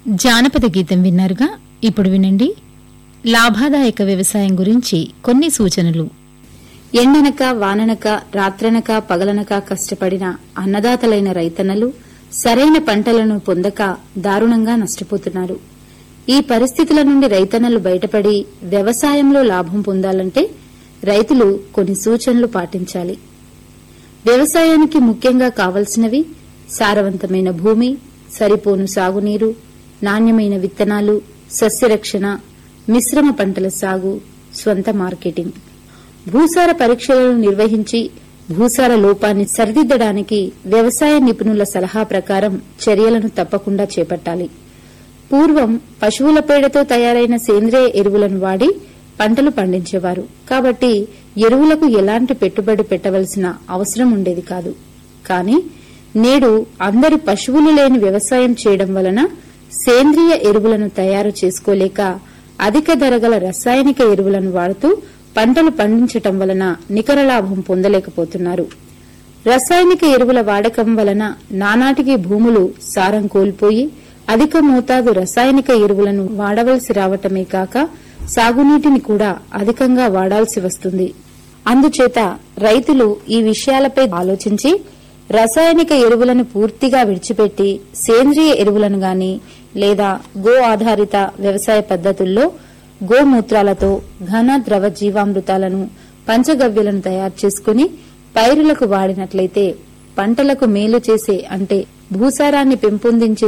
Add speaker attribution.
Speaker 1: జానపద గీతం విన్నారుగా ఇప్పుడు వినండి లాభాదాయక వ్యవసాయం గురించి కొన్ని సూచనలు
Speaker 2: ఎండనక వాననక రాత్రనక పగలనక కష్టపడిన అన్నదాతలైన రైతన్నలు సరైన పంటలను పొందక దారుణంగా నష్టపోతున్నారు ఈ పరిస్థితుల నుండి రైతన్నలు బయటపడి వ్యవసాయంలో లాభం పొందాలంటే రైతులు కొన్ని సూచనలు పాటించాలి వ్యవసాయానికి ముఖ్యంగా కావలసినవి సారవంతమైన భూమి సరిపోను సాగునీరు నాణ్యమైన విత్తనాలు సస్యరక్షణ మిశ్రమ పంటల సాగు స్వంత మార్కెటింగ్ భూసార పరీక్షలను నిర్వహించి భూసార లోపాన్ని సరిదిద్దడానికి వ్యవసాయ నిపుణుల సలహా ప్రకారం చర్యలను తప్పకుండా చేపట్టాలి పూర్వం పశువుల పేడతో తయారైన సేంద్రియ ఎరువులను వాడి పంటలు పండించేవారు కాబట్టి ఎరువులకు ఎలాంటి పెట్టుబడి పెట్టవలసిన అవసరం ఉండేది కాదు కానీ నేడు అందరూ పశువులు లేని వ్యవసాయం చేయడం వలన సేంద్రియ ఎరువులను తయారు చేసుకోలేక అధిక ధరగల రసాయనిక ఎరువులను వాడుతూ పంటలు పండించటం వలన నికర లాభం పొందలేకపోతున్నారు రసాయనిక ఎరువుల వాడకం వలన నానాటికి భూములు సారం కోల్పోయి అధిక మోతాదు రసాయనిక ఎరువులను వాడవలసి రావటమే కాక సాగునీటిని కూడా అధికంగా వాడాల్సి వస్తుంది అందుచేత రైతులు ఈ విషయాలపై ఆలోచించి రసాయనిక ఎరువులను పూర్తిగా విడిచిపెట్టి సేంద్రియ ఎరువులను గాని లేదా గో ఆధారిత వ్యవసాయ పద్ధతుల్లో గోమూత్రాలతో ఘన ద్రవ జీవామృతాలను పంచగవ్యలను తయారు చేసుకుని పైరులకు వాడినట్లయితే పంటలకు మేలు చేసే అంటే భూసారాన్ని పెంపొందించే